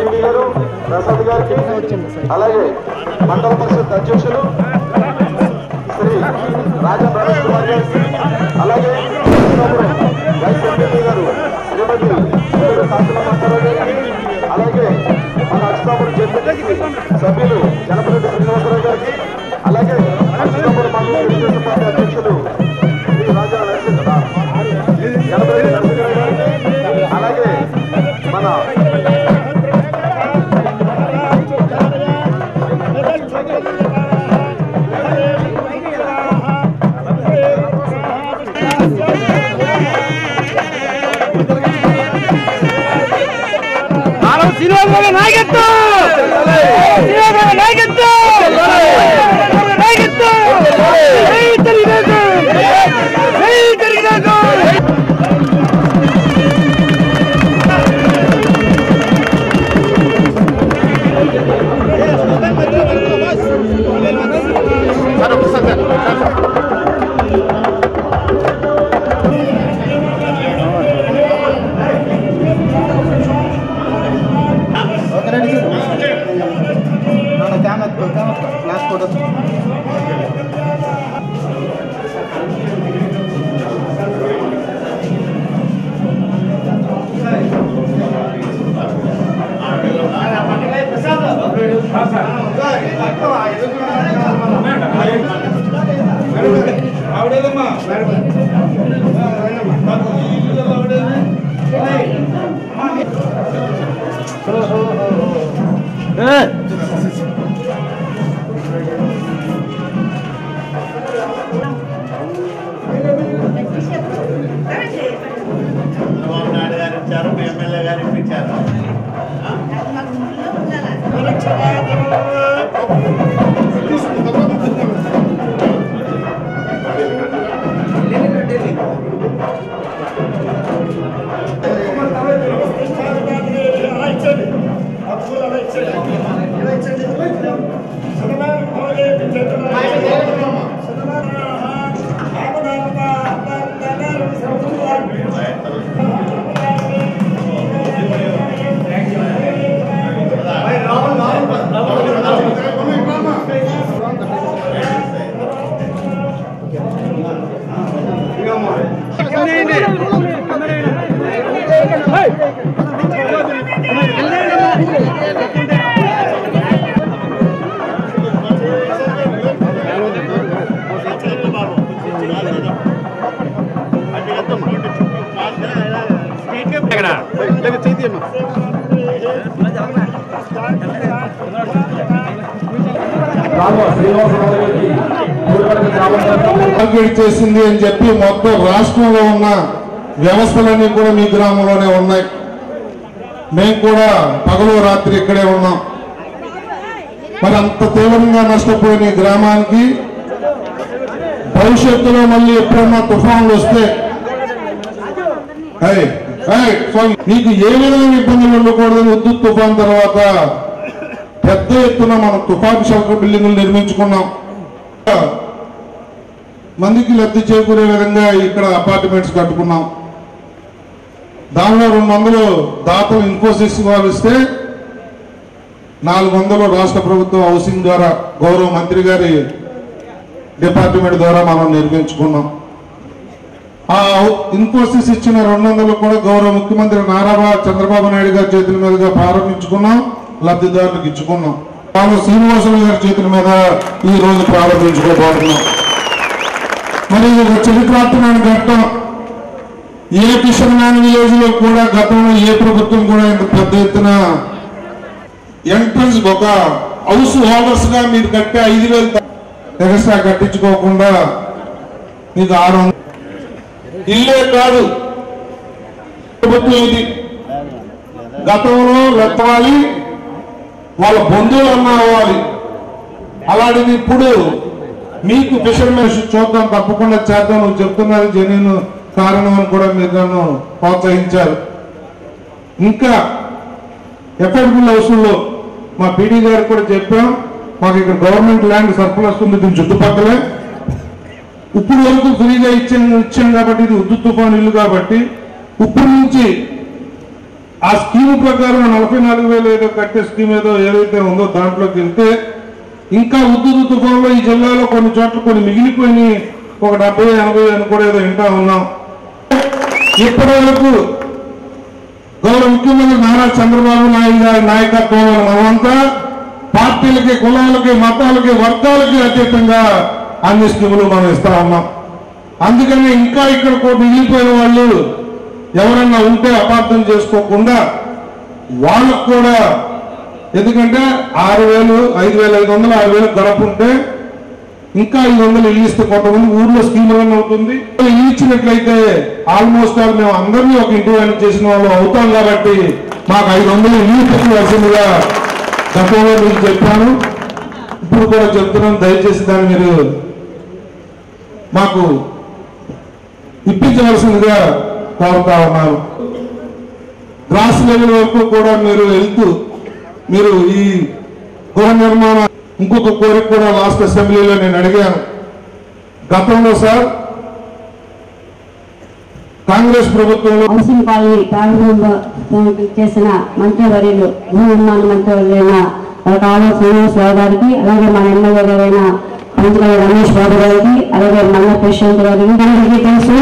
MPD గారు ప్రసాద్ గారికి అలాగే మండల పరిషత్ అధ్యక్షులు శ్రీ రాజా రమేష్ కుమార్ గారికి అలాగే కృష్ణాపురం వైస్ ఎంపీడీ గారు శ్రీమతి సూర్య కాంతలమ్మారావు గారికి అలాగే మన అక్షతాపురం జడ్పీ సభ్యులు జనపరెడ్డి శ్రీనివాసరావు గారికి అలాగే అక్షతాపురం మండల తెలుగుదేశం పార్టీ అధ్యక్షులు శ్రీ రాజా నరసింహ జనపరెడ్డి నరసింహరావు గారికి అలాగే మన శ్రీనివాసరావు నాయకత్వం శ్రీనివాసరావు నాయకత్వం నాయకత్వం జై తెలుగుదేశం జై తెలుగుదేశం చంద్రబాబు నాయుడు గారు ఇచ్చారు మీ ఎమ్మెల్యే గారు ఇప్పించారు టార్గెట్ చేసింది అని చెప్పి మొత్తం రాష్ట్రంలో ఉన్న వ్యవస్థలన్నీ కూడా మీ గ్రామంలోనే ఉన్నాయి మేము కూడా పగలు రాత్రి ఇక్కడే ఉన్నాం మరి అంత తీవ్రంగా నష్టపోయిన ఈ గ్రామానికి భవిష్యత్తులో మళ్ళీ ఎప్పుడన్నా తుఫాన్లు వస్తే ఏయ్, ఏయ్, స్వామి, నీకు ఏ విధమైన ఇబ్బందులు ఉండకూడదని ఉద్దుత్ తుఫాన్ తర్వాత పెద్ద ఎత్తున మనం తుఫాన్ షెల్టర్ బిల్డింగులు నిర్మించుకున్నాం మందికి లబ్ధి చేకూరే విధంగా ఇక్కడ అపార్ట్మెంట్స్ కట్టుకున్నాం దానిలో రెండు వందలు దాతలు ఇన్ఫోసిస్ వాళ్ళు ఇస్తే నాలుగు వందలు రాష్ట్ర ప్రభుత్వం హౌసింగ్ ద్వారా గౌరవ మంత్రి గారి డిపార్ట్మెంట్ ద్వారా మనం నిర్మించుకున్నాం ఆ ఇన్ఫోసిస్ ఇచ్చిన రెండు వందలు కూడా గౌరవ ముఖ్యమంత్రి నారా చంద్రబాబు నాయుడు గారి చేతుల మీదుగా ప్రారంభించుకున్నాం లబ్ధిదారులకు ఇచ్చుకున్నాం రాము శ్రీనివాసులు గారి చేతుల మీద ఈ రోజు ప్రారంభించుకోబోతున్నాం మరి ఇది ఒక చరిత్రాత్మకమైన ఘట్టం ఏ కిషన్ మ్యాన్ విలేజ్ లో కూడా గతంలో ఏ ప్రభుత్వం కూడా ఇంత పెద్ద ఎత్తున ఎంట్రన్స్ ఒక హౌస్ హోల్డర్స్ గా మీరు కట్టే ఐదు వేలు ఎక్స్ట్రా కట్టించుకోకుండా మీకు ఆరు వందలు. ఇల్లే కాదు ప్రభుత్వం ఇది గతంలో వెత్తవాలి వాళ్ళ బంధువులు అన్నా అవ్వాలి అలాంటిది ఇప్పుడు మీకు ఫిషర్మెన్ చూద్దాం తప్పకుండా చేద్దాం నువ్వు చెప్తున్నది జెన్యున్ కారణం అని కూడా మీరు నన్ను ప్రోత్సహించారు ఇంకా ఎఫర్డబుల్ హౌస్లో మా పీడీ గారికి కూడా చెప్పాం మాకు ఇక్కడ గవర్నమెంట్ ల్యాండ్ సర్ప్లస్ ఉంది దీని చుట్టుపక్కలే ఇప్పుడు వరకు ఫ్రీగా ఇచ్చాం ఇచ్చాం కాబట్టి ఇది ఉద్దు తుఫాన్ ఇల్లు కాబట్టి ఇప్పుడు నుంచి ఆ స్కీమ్ ప్రకారం నలభై నాలుగు వేలు ఏదో కట్టే స్కీమ్ ఏదో ఏదైతే ఉందో దాంట్లోకి వెళ్తే ఇంకా ఉద్దుదు తుఫాన్లో ఈ జిల్లాలో కొన్ని చోట్ల కొన్ని మిగిలిపోయి ఒక డెబ్బై ఎనభై అని కూడా ఏదో వింటా ఉన్నాం ఇప్పటి వరకు గౌరవ ముఖ్యమంత్రి నారా చంద్రబాబు నాయుడు గారి నాయకత్వంలో మనమంతా పార్టీలకి కులాలకి మతాలకి వర్గాలకి అతీతంగా అన్ని స్కీములు మనం ఇస్తా ఉన్నాం అందుకని ఇంకా ఇక్కడ కో- మిగిలిపోయిన వాళ్ళు ఎవరన్నా ఉంటే అపార్థం చేసుకోకుండా వాళ్ళకు కూడా ఎందుకంటే ఆరు వేలు ఐదు వేల ఐదు వందలు ఆరు వేలు గడప ఉంటే ఇంకా ఐదు వందలు ఇల్లు ఇస్తే కొంతమంది ఊర్లో స్కీమ్ రన్ అవుతుంది ఇల్లు ఇచ్చినట్లయితే ఆల్మోస్ట్ ఆల్ మేము అందరినీ ఒక ఇంటి వాడిని చేసిన వాళ్ళు అవుతాం కాబట్టి మాకు ఐదు వందలు ఇల్లు పెట్టవలసిందిగా గతంలో మీకు చెప్పాను ఇప్పుడు కూడా చెప్తున్నాను దయచేసి దాన్ని మీరు మాకు ఇప్పించవలసిందిగా కోరుతా ఉన్నాను గ్రాస్ లెవెల్ వరకు కూడా మీరు వెళ్తూ మీరు ఈ గృహ నిర్మాణ ఇంకొక కోరిక కూడా లాస్ట్ అసెంబ్లీలో నేను అడిగాను గతంలో సార్ కాంగ్రెస్ ప్రభుత్వంలో హౌసింగ్ కాలనీ ప్రారంభంలో చేసిన మంత్రివర్యులు భూ నిర్మాణ మంత్రివర్యులైన కాలువ శ్రీనివాసరావు గారికి అలాగే మన ఎమ్మెల్యే గారైన పంచగల రమేష్ బాబు గారికి అలాగే మన ప్రెసిడెంట్ గారికి అందరికీ తెలుసు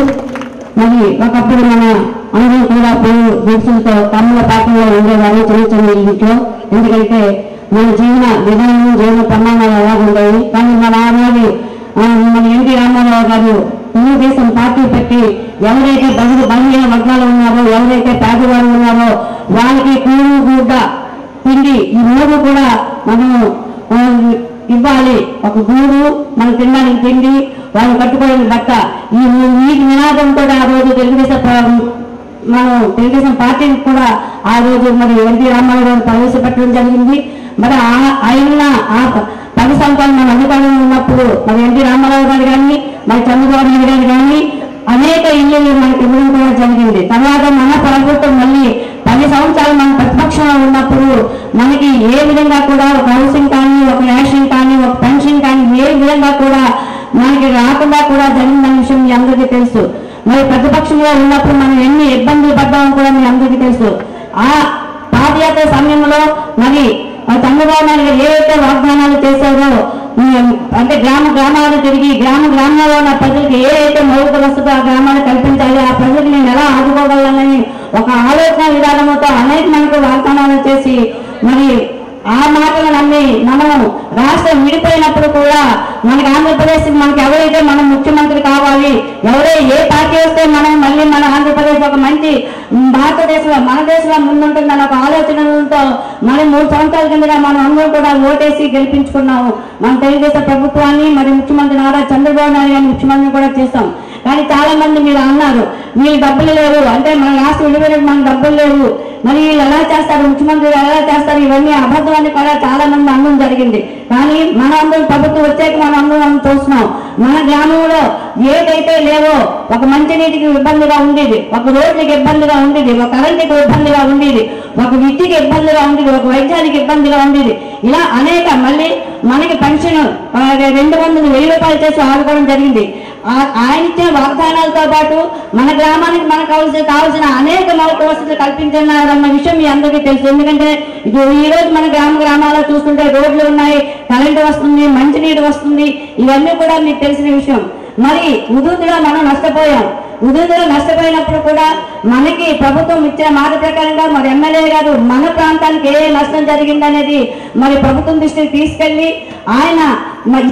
మరి ఒకప్పుడు మన అందరూ కూడా పేరు గుర్తులతో కమ్ముల పాటల్లో ఉండేవారు చిన్న చిన్న ఇంట్లో ఎందుకంటే మన జీవన విధానం జీవన ప్రమాణాలు ఎలా ఉండేవి కానీ మన ఆనాడు ఆ, మన ఎన్టీ రామారావు గారు తెలుగుదేశం పార్టీ పెట్టి ఎవరైతే బదులు బలహీన వర్గాలు ఉన్నారో ఎవరైతే పేదవాళ్ళు ఉన్నారో వాళ్ళకి కూడు గుడ్డ తిండి ఈ మూడు కూడా మనం ఆ, ఇవ్వాలి ఒక గూడు మనం తినడానికి తిండి వాళ్ళు కట్టుకోవడానికి బట్ట ఈ ఈ నినాదం కూడా ఆ రోజు తెలుగుదేశం ప్ర- మనం తెలుగుదేశం పార్టీని కూడా ఆ రోజు మరి ఎన్టీ రామారావు గారు ప్రవేశపెట్టడం జరిగింది మరి ఆ- ఆయన ఆ ప- పది సంవత్సరాలు మన అధికారంలో ఉన్నప్పుడు మరి ఎన్టీ రామారావు గారు కానీ మరి చంద్రబాబు నాయుడు గారు కానీ అనేక ఇళ్ళు మనకి ఇవ్వడం కూడా జరిగింది తర్వాత మన ప్రభుత్వం మళ్ళీ పది సంవత్సరాలు మన ప్రతిపక్షంలో ఉన్నప్పుడు మనకి ఏ విధంగా కూడా ఒక హౌసింగ్ కానీ ఒక రేషన్ కానీ ఒక పెన్షన్ కానీ ఏ విధంగా కూడా మనకి రాకుండా కూడా జరిగిందన్న విషయం మీ అందరికీ తెలుసు మరి ప్రతిపక్షంలో ఉన్నప్పుడు మనం ఎన్ని ఇబ్బందులు పడ్డామో కూడా మీ అందరికీ తెలుసు ఆ పాదయాత్ర సమయంలో మరి ఆ చంద్రబాబు నాయుడు గారు ఏవైతే వాగ్దానాలు చేశారో ఉమ్, అంటే గ్రామ గ్రామాలు తిరిగి గ్రామ గ్రామాల్లో ఉన్న ప్రజలకు ఏ అయితే మౌలిక వసతులు ఆ గ్రామాలు కల్పించాలి ఆ ప్రజలకు నేను ఎలా ఆదుకోగలనని ఒక ఆలోచన విధానంతో అనేక మనకు వాగ్దానాలు చేసి మరి ఆ మాటలు నమ్మి మనం రాష్ట్రం విడిపోయినప్పుడు కూడా మనకి ఆంధ్రప్రదేశ్ మనకి ఎవరైతే మనం ముఖ్యమంత్రి కావాలి ఎవరే ఏ పార్టీ వస్తే మనం మళ్ళీ మన ఆంధ్రప్రదేశ్ ఒక మంచి ఉమ్, భారతదేశంలో మన దేశంలో ముందుంటుందన్న ఒక ఆలోచనలతో మనం మూడు సంవత్సరాల కిందగా మనం అందరూ కూడా ఓటేసి గెలిపించుకున్నాము మన తెలుగుదేశం ప్రభుత్వాన్ని మరి ముఖ్యమంత్రి నారా చంద్రబాబు నాయుడు గారిని ముఖ్యమంత్రి కూడా చేస్తాం కానీ చాలా మంది మీరు అన్నారు మీరు డబ్బులు లేవు అంటే మన రాష్ట్రం విడిపోయినట్టు మన డబ్బులు లేవు మరి వీళ్ళు ఎలా చేస్తారు ముఖ్యమంత్రి గారు ఎలా చేస్తారు ఇవన్నీ అబద్ధం అని కూడా చాలా మంది అనడం జరిగింది కానీ మన అందరం ప్రభుత్వం వచ్చాక మనం అందరం చూస్తున్నాం మన గ్రామంలో ఏదైతే లేవో ఒక మంచినీటికి ఇబ్బందిగా ఉండేది ఒక రోడ్లకి ఇబ్బందిగా ఉండేది ఒక కరెంటుకి ఇబ్బందిగా ఉండేది ఒక విద్యకి ఇబ్బందిగా ఉండేది ఒక వైద్యానికి ఇబ్బందిగా ఉండేది ఇలా అనేక మళ్ళీ మనకి పెన్షన్ ఆ, రెండు వందలు వెయ్యి రూపాయలు చేసి ఆదుకోవడం జరిగింది ఆ- ఆయన ఇచ్చిన వాగ్దానాలతో పాటు మన గ్రామానికి మనకు కావాల్సిన కావాల్సిన అనేక మౌలిక వసతులు కల్పించున్నారన్న విషయం మీ అందరికీ తెలుసు ఎందుకంటే ఇది ఈ రోజు మన గ్రామ గ్రామాల్లో చూస్తుంటే రోడ్లు ఉన్నాయి కరెంటు వస్తుంది మంచినీరు వస్తుంది ఇవన్నీ కూడా మీకు తెలిసిన విషయం మరి ఉదూతులో మనం నష్టపోయాం ఉదూతులో నష్టపోయినప్పుడు కూడా మనకి ప్రభుత్వం ఇచ్చిన మాట ప్రకారంగా మరి ఎమ్మెల్యే గారు మన ప్రాంతానికి ఏ నష్టం జరిగిందనేది మరి ప్రభుత్వం దృష్టికి తీసుకెళ్లి ఆయన మరి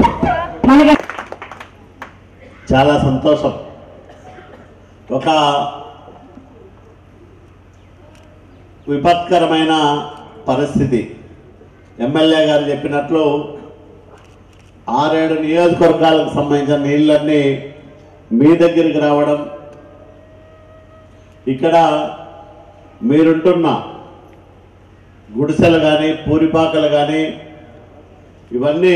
మనకి చాలా సంతోషం ఒక విపత్కరమైన పరిస్థితి ఎమ్మెల్యే గారు చెప్పినట్లు ఆరేడు నియోజకవర్గాలకు సంబంధించిన నీళ్ళన్నీ మీ దగ్గరికి రావడం ఇక్కడ మీరుంటున్న గుడిసెలు కానీ పూరిపాకలు కానీ ఇవన్నీ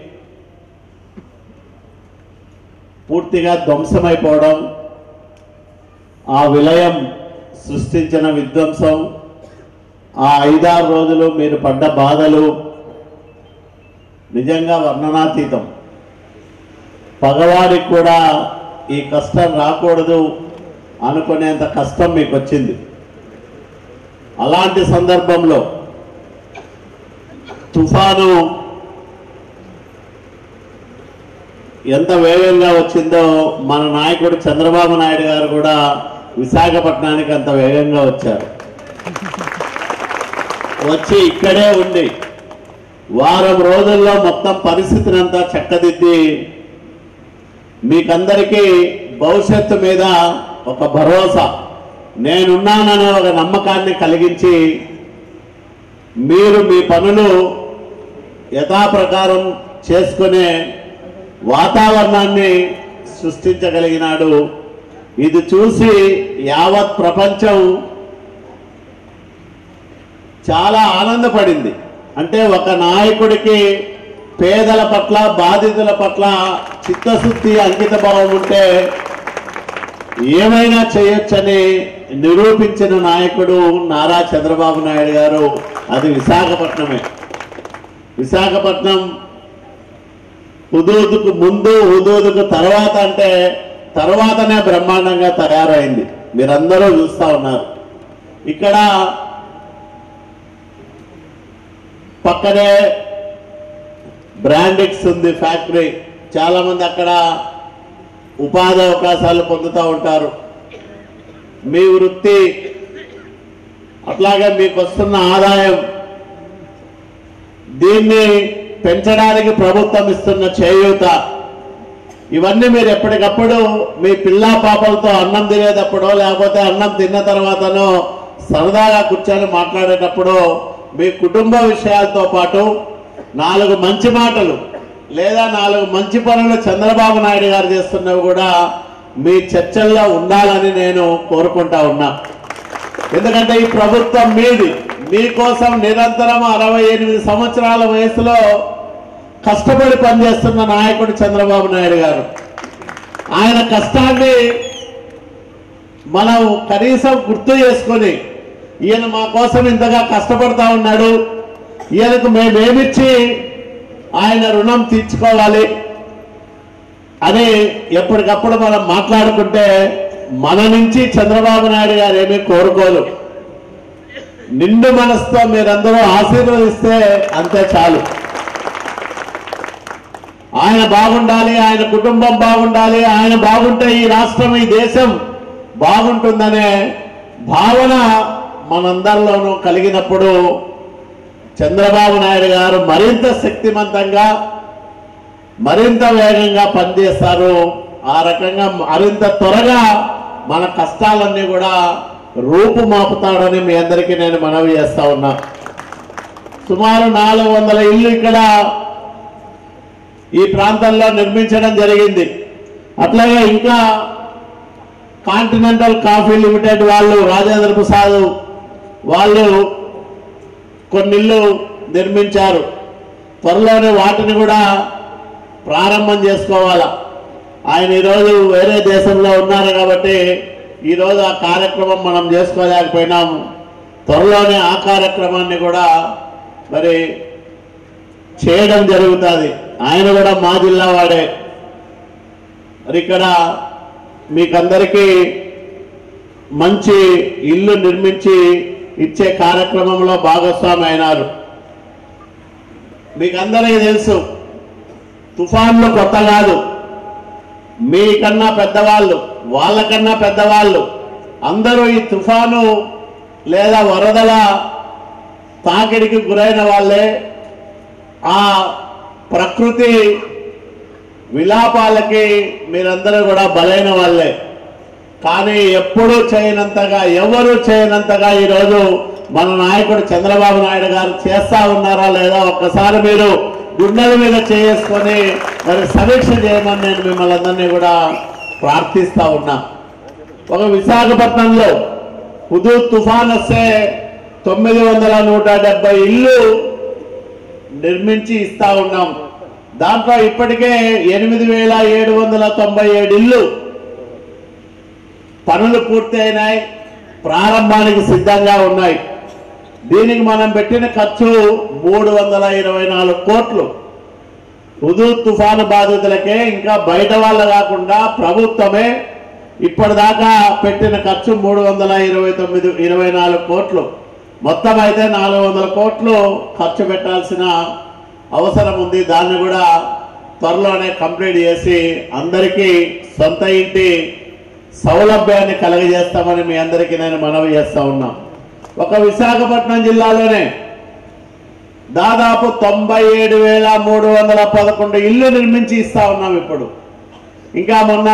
పూర్తిగా ధ్వంసమైపోవడం ఆ విలయం సృష్టించిన విధ్వంసం ఆ ఐదారు రోజులు మీరు పడ్డ బాధలు నిజంగా వర్ణనాతీతం పగవాడికి కూడా ఈ కష్టం రాకూడదు అనుకునేంత కష్టం మీకు వచ్చింది అలాంటి సందర్భంలో తుఫాను ఎంత వేగంగా వచ్చిందో మన నాయకుడు చంద్రబాబు నాయుడు గారు కూడా విశాఖపట్నానికి అంత వేగంగా వచ్చారు వచ్చి ఇక్కడే ఉండి వారం రోజుల్లో మొత్తం పరిస్థితిని అంతా చక్కదిద్ది మీకందరికీ భవిష్యత్తు మీద ఒక భరోసా నేనున్నాననే ఒక నమ్మకాన్ని కలిగించి మీరు మీ పనులు యథాప్రకారం చేసుకునే వాతావరణాన్ని సృష్టించగలిగినాడు ఇది చూసి యావత్ ప్రపంచం చాలా ఆనందపడింది అంటే ఒక నాయకుడికి పేదల పట్ల బాధితుల పట్ల చిత్తశుద్ధి అంకిత భావం ఉంటే ఏమైనా చేయొచ్చని నిరూపించిన నాయకుడు నారా చంద్రబాబు నాయుడు గారు అది విశాఖపట్నమే విశాఖపట్నం హుదూదుకు ముందు హుదూదుకు తర్వాత అంటే తర్వాతనే బ్రహ్మాండంగా తయారైంది మీరందరూ చూస్తా ఉన్నారు ఇక్కడ పక్కనే బ్రాండిక్స్ ఉంది ఫ్యాక్టరీ చాలా మంది అక్కడ ఉపాధి అవకాశాలు పొందుతూ ఉంటారు మీ వృత్తి అట్లాగే మీకు వస్తున్న ఆదాయం దీన్ని పెంచడానికి ప్రభుత్వం ఇస్తున్న చేయూత ఇవన్నీ మీరు ఎప్పటికప్పుడు మీ పిల్లా పాపలతో అన్నం తినేటప్పుడో లేకపోతే అన్నం తిన్న తర్వాతనో సరదాగా కూర్చొని మాట్లాడేటప్పుడు మీ కుటుంబ విషయాలతో పాటు నాలుగు మంచి మాటలు లేదా నాలుగు మంచి పనులు చంద్రబాబు నాయుడు గారు చేస్తున్నవి కూడా మీ చర్చల్లో ఉండాలని నేను కోరుకుంటా ఉన్నా ఎందుకంటే ఈ ప్రభుత్వం మీది మీకోసం నిరంతరం అరవై ఎనిమిది సంవత్సరాల వయసులో కష్టపడి పనిచేస్తున్న నాయకుడు చంద్రబాబు నాయుడు గారు ఆయన కష్టాన్ని మనం కనీసం గుర్తు చేసుకొని ఈయన మా కోసం ఇంతగా కష్టపడతా ఉన్నాడు ఈయనకు మేమేమిచ్చి ఆయన రుణం తీర్చుకోవాలి అని ఎప్పటికప్పుడు మనం మాట్లాడుకుంటే మన నుంచి చంద్రబాబు నాయుడు గారు ఏమీ కోరుకోరు నిండు మనసుతో మీరందరూ ఆశీర్వదిస్తే అంతే చాలు ఆయన బాగుండాలి ఆయన కుటుంబం బాగుండాలి ఆయన బాగుంటే ఈ రాష్ట్రం ఈ దేశం బాగుంటుందనే భావన మనందరిలోనూ కలిగినప్పుడు చంద్రబాబు నాయుడు గారు మరింత శక్తివంతంగా మరింత వేగంగా పనిచేస్తారు ఆ రకంగా మరింత త్వరగా మన కష్టాలన్నీ కూడా రూపుమాపుతాడని మీ అందరికీ నేను మనవి చేస్తా ఉన్నా సుమారు నాలుగు వందల ఇల్లు ఇక్కడ ఈ ప్రాంతంలో నిర్మించడం జరిగింది అట్లాగే ఇంకా కాంటినెంటల్ కాఫీ లిమిటెడ్ వాళ్ళు రాజేంద్ర ప్రసాద్ వాళ్ళు కొన్ని ఇల్లు నిర్మించారు త్వరలోనే వాటిని కూడా ప్రారంభం చేసుకోవాలా ఆయన ఈరోజు వేరే దేశంలో ఉన్నారు కాబట్టి ఈరోజు ఆ కార్యక్రమం మనం చేసుకోలేకపోయినాము త్వరలోనే ఆ కార్యక్రమాన్ని కూడా మరి చేయడం జరుగుతుంది ఆయన కూడా మా జిల్లా వాడే మరి ఇక్కడ మీకందరికీ మంచి ఇల్లు నిర్మించి ఇచ్చే కార్యక్రమంలో భాగస్వామి అయినారు మీకందరికీ తెలుసు తుఫాన్లు కొత్త కాదు మీకన్నా పెద్దవాళ్ళు వాళ్ళకన్నా పెద్దవాళ్ళు అందరూ ఈ తుఫాను లేదా వరదల తాకిడికి గురైన వాళ్ళే ఆ ప్రకృతి విలాపాలకి మీరందరూ కూడా బలైన వాళ్ళే కానీ ఎప్పుడూ చేయనంతగా ఎవరు చేయనంతగా ఈరోజు మన నాయకుడు చంద్రబాబు నాయుడు గారు చేస్తా ఉన్నారా లేదా ఒక్కసారి మీరు గుండెల మీద చేసుకొని మరి సమీక్ష చేయమని నేను మిమ్మల్ని అందరినీ కూడా ప్రార్థిస్తా ఉన్నా ఒక విశాఖపట్నంలో హుదూ తుఫాన్ వస్తే తొమ్మిది వందల నూట డెబ్బై ఇల్లు నిర్మించి ఇస్తా ఉన్నాం దాంట్లో ఇప్పటికే ఎనిమిది వేల ఏడు వందల తొంభై ఏడు ఇల్లు పనులు పూర్తి అయినాయి ప్రారంభానికి సిద్ధంగా ఉన్నాయి దీనికి మనం పెట్టిన ఖర్చు మూడు వందల ఇరవై నాలుగు కోట్లు హుదూ తుఫాను బాధితులకే ఇంకా బయట వాళ్ళ కాకుండా ప్రభుత్వమే ఇప్పటిదాకా పెట్టిన ఖర్చు మూడు వందల ఇరవై తొమ్మిది ఇరవై నాలుగు కోట్లు మొత్తం అయితే నాలుగు వందల కోట్లు ఖర్చు పెట్టాల్సిన అవసరం ఉంది దాన్ని కూడా త్వరలోనే కంప్లీట్ చేసి అందరికీ సొంత ఇంటి సౌలభ్యాన్ని కలగజేస్తామని మీ అందరికీ నేను మనవి చేస్తా ఉన్నా ఒక విశాఖపట్నం జిల్లాలోనే దాదాపు తొంభై ఏడు వేల మూడు వందల పదకొండు ఇల్లు నిర్మించి ఇస్తా ఉన్నాం ఇప్పుడు ఇంకా మొన్న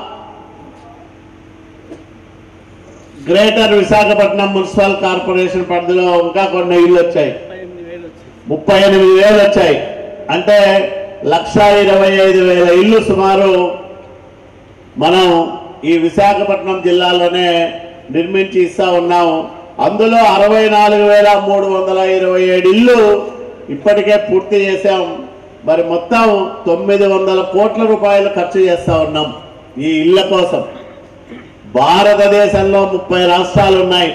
గ్రేటర్ విశాఖపట్నం మున్సిపల్ కార్పొరేషన్ పరిధిలో ఇంకా కొన్ని ఇల్లు వచ్చాయి ముప్పై ఎనిమిది వేలు వచ్చాయి అంటే లక్ష ఇరవై ఐదు వేల ఇల్లు సుమారు మనం ఈ విశాఖపట్నం జిల్లాలోనే నిర్మించి ఇస్తా ఉన్నాం అందులో అరవై నాలుగు వేల మూడు వందల ఇరవై ఏడు ఇల్లు ఇప్పటికే పూర్తి చేశాం మరి మొత్తం తొమ్మిది వందల కోట్ల రూపాయలు ఖర్చు చేస్తా ఉన్నాం ఈ ఇళ్ల కోసం భారతదేశంలో ముప్పై రాష్ట్రాలు ఉన్నాయి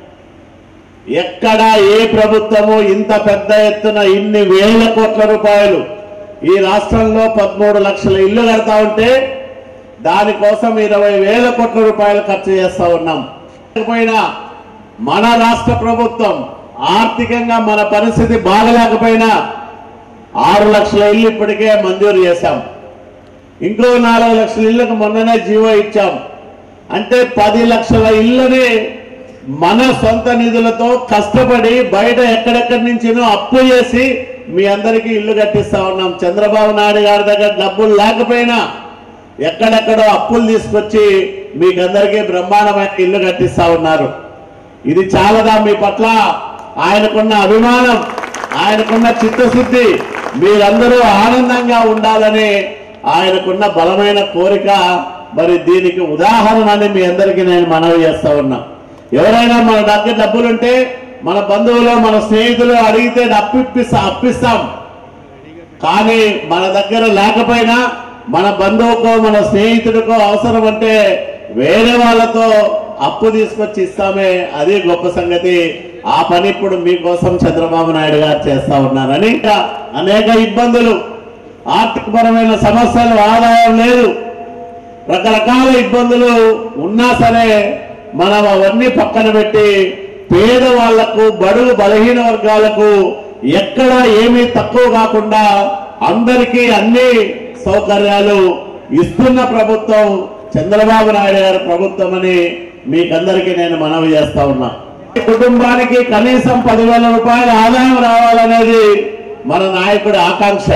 ఎక్కడ ఏ ప్రభుత్వము ఇంత పెద్ద ఎత్తున ఇన్ని వేల కోట్ల రూపాయలు ఈ రాష్ట్రంలో పదమూడు లక్షల ఇల్లు కడతా ఉంటే దానికోసం ఇరవై వేల కోట్ల రూపాయలు ఖర్చు చేస్తా ఉన్నాం లేకపోయినా మన రాష్ట్ర ప్రభుత్వం ఆర్థికంగా మన పరిస్థితి బాగలేకపోయినా ఆరు లక్షల ఇల్లు ఇప్పటికే మంజూరు చేశాం ఇంకో నాలుగు లక్షల ఇళ్లకు మొన్ననే జీవో ఇచ్చాం అంటే పది లక్షల ఇళ్ళని మన సొంత నిధులతో కష్టపడి బయట ఎక్కడెక్కడి నుంచినో అప్పు చేసి మీ అందరికీ ఇల్లు కట్టిస్తా ఉన్నాం చంద్రబాబు నాయుడు గారి దగ్గర డబ్బులు లేకపోయినా ఎక్కడెక్కడో అప్పులు తీసుకొచ్చి మీకందరికీ బ్రహ్మాండమైన ఇల్లు కట్టిస్తా ఉన్నారు ఇది చాలదా మీ పట్ల ఆయనకున్న అభిమానం ఆయనకున్న చిత్తశుద్ధి మీరందరూ ఆనందంగా ఉండాలని ఆయనకున్న బలమైన కోరిక మరి దీనికి ఉదాహరణ అని మీ అందరికీ నేను మనవి చేస్తా ఉన్నా ఎవరైనా మన దగ్గర డబ్బులుంటే మన బంధువులు మన స్నేహితులు అడిగితే అప్పిస్తా అప్పిస్తాం కానీ మన దగ్గర లేకపోయినా మన బంధువుకో మన స్నేహితుడికో అవసరం అంటే వేరే వాళ్ళతో అప్పు తీసుకొచ్చి ఇస్తామే అది గొప్ప సంగతి ఆ పని ఇప్పుడు మీకోసం చంద్రబాబు నాయుడు గారు చేస్తా ఉన్నారని ఇంకా అనేక ఇబ్బందులు ఆర్థికపరమైన సమస్యలు ఆదాయం లేదు రకరకాల ఇబ్బందులు ఉన్నా సరే మనం అవన్నీ పక్కన పెట్టి పేదవాళ్లకు బడుగు బలహీన వర్గాలకు ఎక్కడ ఏమీ తక్కువ కాకుండా అందరికీ అన్ని సౌకర్యాలు ఇస్తున్న ప్రభుత్వం చంద్రబాబు నాయుడు గారి ప్రభుత్వం అని మీకందరికీ నేను మనవి చేస్తా ఉన్నా కుటుంబానికి కనీసం పదివేల రూపాయల ఆదాయం రావాలనేది మన నాయకుడి ఆకాంక్ష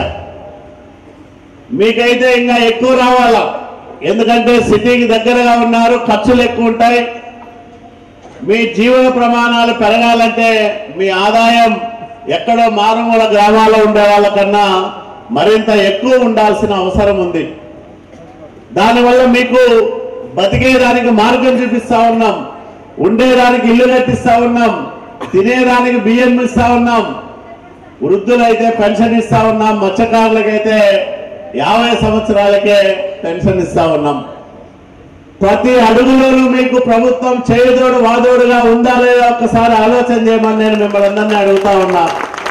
మీకైతే ఇంకా ఎక్కువ రావాలా ఎందుకంటే సిటీకి దగ్గరగా ఉన్నారు ఖర్చులు ఎక్కువ ఉంటాయి మీ జీవన ప్రమాణాలు పెరగాలంటే మీ ఆదాయం ఎక్కడో మారుమూల గ్రామాల్లో ఉండే వాళ్ళకన్నా మరింత ఎక్కువ ఉండాల్సిన అవసరం ఉంది దానివల్ల మీకు బతికేదానికి మార్గం చూపిస్తా ఉన్నాం ఉండేదానికి ఇల్లు కట్టిస్తా ఉన్నాం తినేదానికి బియ్యం ఇస్తా ఉన్నాం వృద్ధులైతే పెన్షన్ ఇస్తా ఉన్నాం మత్స్యకారులకైతే యాభై సంవత్సరాలకే పెన్షన్ ఇస్తా ఉన్నాం ప్రతి అడుగులోనూ మీకు ప్రభుత్వం చేదోడు వాదోడుగా ఉందా లేదా ఒక్కసారి ఆలోచన చేయమని నేను మిమ్మల్ని అందరినీ అడుగుతా ఉన్నా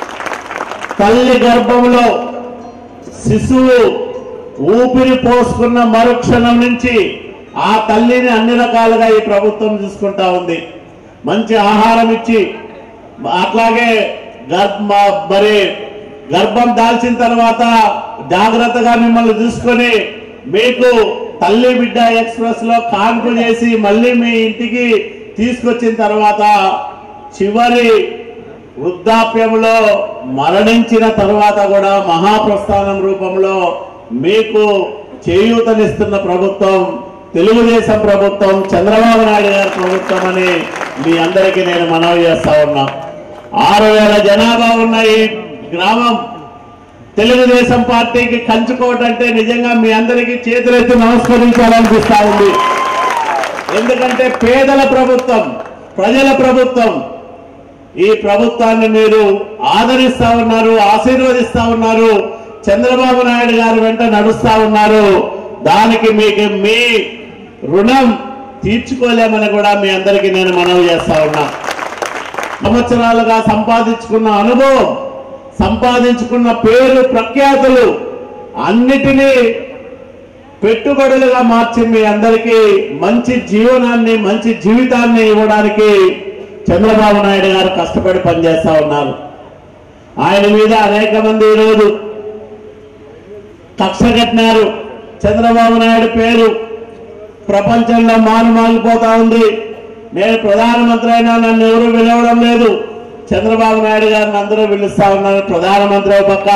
తల్లి గర్భంలో శిశువు ఊపిరి పోసుకున్న మరుక్షణం నుంచి ఆ తల్లిని అన్ని రకాలుగా ఈ ప్రభుత్వం చూసుకుంటా ఉంది మంచి ఆహారం ఇచ్చి అట్లాగే గర్భ మరి గర్భం దాల్చిన తర్వాత జాగ్రత్తగా మిమ్మల్ని చూసుకొని మీకు తల్లి బిడ్డ ఎక్స్ప్రెస్ లో కాన్పు చేసి మళ్ళీ మీ ఇంటికి తీసుకొచ్చిన తర్వాత చివరి వృద్ధాప్యంలో మరణించిన తర్వాత కూడా మహాప్రస్థానం రూపంలో మీకు చేయూతనిస్తున్న ప్రభుత్వం తెలుగుదేశం ప్రభుత్వం చంద్రబాబు నాయుడు గారి ప్రభుత్వం అని మీ అందరికీ నేను మనవి చేస్తా ఉన్నా ఆరు వేల జనాభా ఉన్న ఈ గ్రామం తెలుగుదేశం పార్టీకి కంచుకోవటం అంటే నిజంగా మీ అందరికీ చేతులెత్తి నమస్కరించాలనిపిస్తా ఉంది ఎందుకంటే పేదల ప్రభుత్వం ప్రజల ప్రభుత్వం ఈ ప్రభుత్వాన్ని మీరు ఆదరిస్తా ఉన్నారు ఆశీర్వదిస్తా ఉన్నారు చంద్రబాబు నాయుడు గారు వెంట నడుస్తా ఉన్నారు దానికి మీకు మీ రుణం తీర్చుకోలేమని కూడా మీ అందరికీ నేను మనవి చేస్తా ఉన్నా సంవత్సరాలుగా సంపాదించుకున్న అనుభవం సంపాదించుకున్న పేరు ప్రఖ్యాతులు అన్నిటినీ పెట్టుబడులుగా మార్చి మీ అందరికీ మంచి జీవనాన్ని మంచి జీవితాన్ని ఇవ్వడానికి చంద్రబాబు నాయుడు గారు కష్టపడి పనిచేస్తా ఉన్నారు ఆయన మీద అనేక మంది ఈరోజు కక్ష కట్టినారు చంద్రబాబు నాయుడు పేరు ప్రపంచంలో మారుమాలిపోతా ఉంది నేను ప్రధానమంత్రి అయినా నన్ను ఎవరు పిలవడం లేదు చంద్రబాబు నాయుడు గారిని అందరూ పిలుస్తా ఉన్నారు ప్రధానమంత్రి ఒక పక్క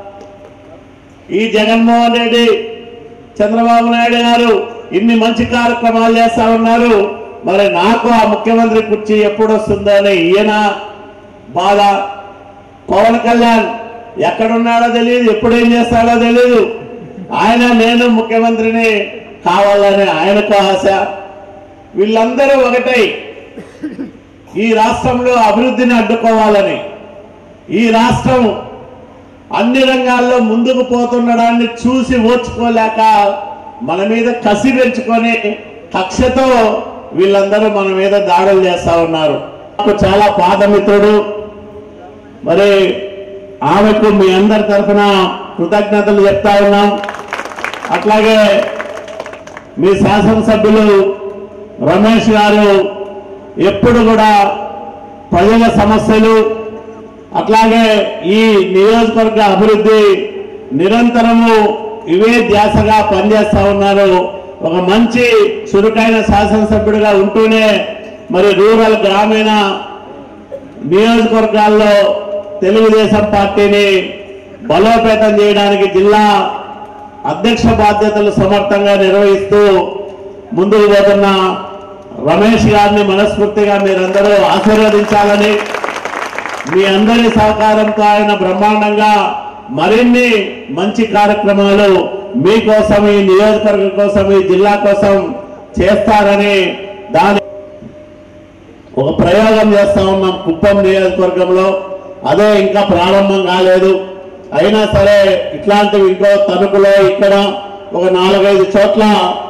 ఈ జగన్మోహన్ రెడ్డి చంద్రబాబు నాయుడు గారు ఇన్ని మంచి కార్యక్రమాలు చేస్తా ఉన్నారు మరి నాకు ఆ ముఖ్యమంత్రి కుర్చీ ఎప్పుడు వస్తుందో అని ఈయన బాధ పవన్ కళ్యాణ్ ఎక్కడున్నాడో తెలియదు ఎప్పుడు ఏం చేస్తాడో తెలియదు ఆయన నేను ముఖ్యమంత్రిని కావాలని ఆయనకు ఆశ వీళ్ళందరూ ఒకటై ఈ రాష్ట్రంలో అభివృద్ధిని అడ్డుకోవాలని ఈ రాష్ట్రం అన్ని రంగాల్లో ముందుకు పోతుండడాన్ని చూసి ఓర్చుకోలేక మన మీద కసి పెంచుకొని కక్షతో వీళ్ళందరూ మన మీద దాడులు చేస్తా ఉన్నారు నాకు చాలా పాత మిత్రుడు మరి ఆమెకు మీ అందరి తరఫున కృతజ్ఞతలు చెప్తా ఉన్నాం అట్లాగే మీ శాసనసభ్యులు రమేష్ గారు ఎప్పుడు కూడా ప్రజల సమస్యలు అట్లాగే ఈ నియోజకవర్గ అభివృద్ధి నిరంతరము ఇవే ధ్యాసగా పనిచేస్తా ఉన్నారు ఒక మంచి చురుకైన శాసనసభ్యుడిగా ఉంటూనే మరి రూరల్ గ్రామీణ నియోజకవర్గాల్లో తెలుగుదేశం పార్టీని బలోపేతం చేయడానికి జిల్లా అధ్యక్ష బాధ్యతలు సమర్థంగా నిర్వహిస్తూ ముందుకు పోతున్న రమేష్ గారిని మనస్ఫూర్తిగా మీరందరూ ఆశీర్వదించాలని మీ అందరి సహకారంతో ఆయన బ్రహ్మాండంగా మరిన్ని మంచి కార్యక్రమాలు మీకోసం ఈ నియోజకవర్గం కోసం ఈ జిల్లా కోసం చేస్తారని దాని ఒక ప్రయోగం చేస్తా ఉన్నాం కుప్పం నియోజకవర్గంలో అదే ఇంకా ప్రారంభం కాలేదు అయినా సరే ఇట్లాంటివి ఇంకో తణుకులో ఇక్కడ ఒక నాలుగైదు చోట్ల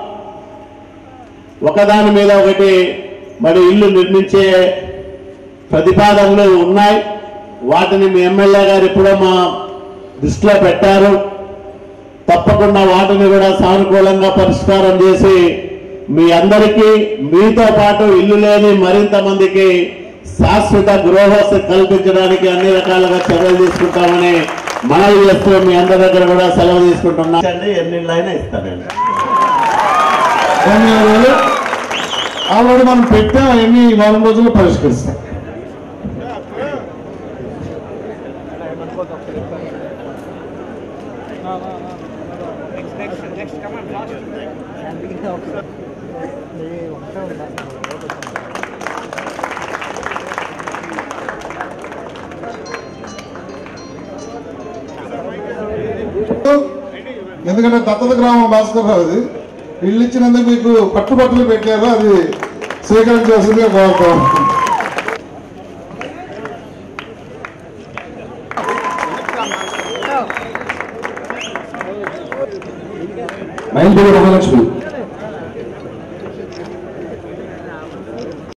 ఒకదాని మీద ఒకటి మరి ఇల్లు నిర్మించే ప్రతిపాదనలు ఉన్నాయి వాటిని మీ ఎమ్మెల్యే గారు ఎప్పుడో మా దృష్టిలో పెట్టారు తప్పకుండా వాటిని కూడా సానుకూలంగా పరిష్కారం చేసి మీ అందరికీ మీతో పాటు ఇల్లు లేని మరింత మందికి శాశ్వత గృహవసతి కల్పించడానికి అన్ని రకాలుగా చర్యలు తీసుకుంటామని మనవి చేస్తూ మీ అందరి దగ్గర కూడా సెలవు తీసుకుంటున్నా అండి ఎన్ని ఇళ్ళు అయినా ఇస్తానండి ధన్యవాదాలు ఆల్రెడీ మనం పెట్టాం ఎన్ని వారం రోజుల్లో పరిష్కరిస్తాం ఎందుకంటే దత్తత గ్రామం భాస్కర్ రావు అది ఇల్లు ఇచ్చినందుకు మీకు పట్టుబట్టలు పెట్టారు అది స్వీకరించాల్సిందిగా కోరుతాం మైండ్ మహాలక్ష్మి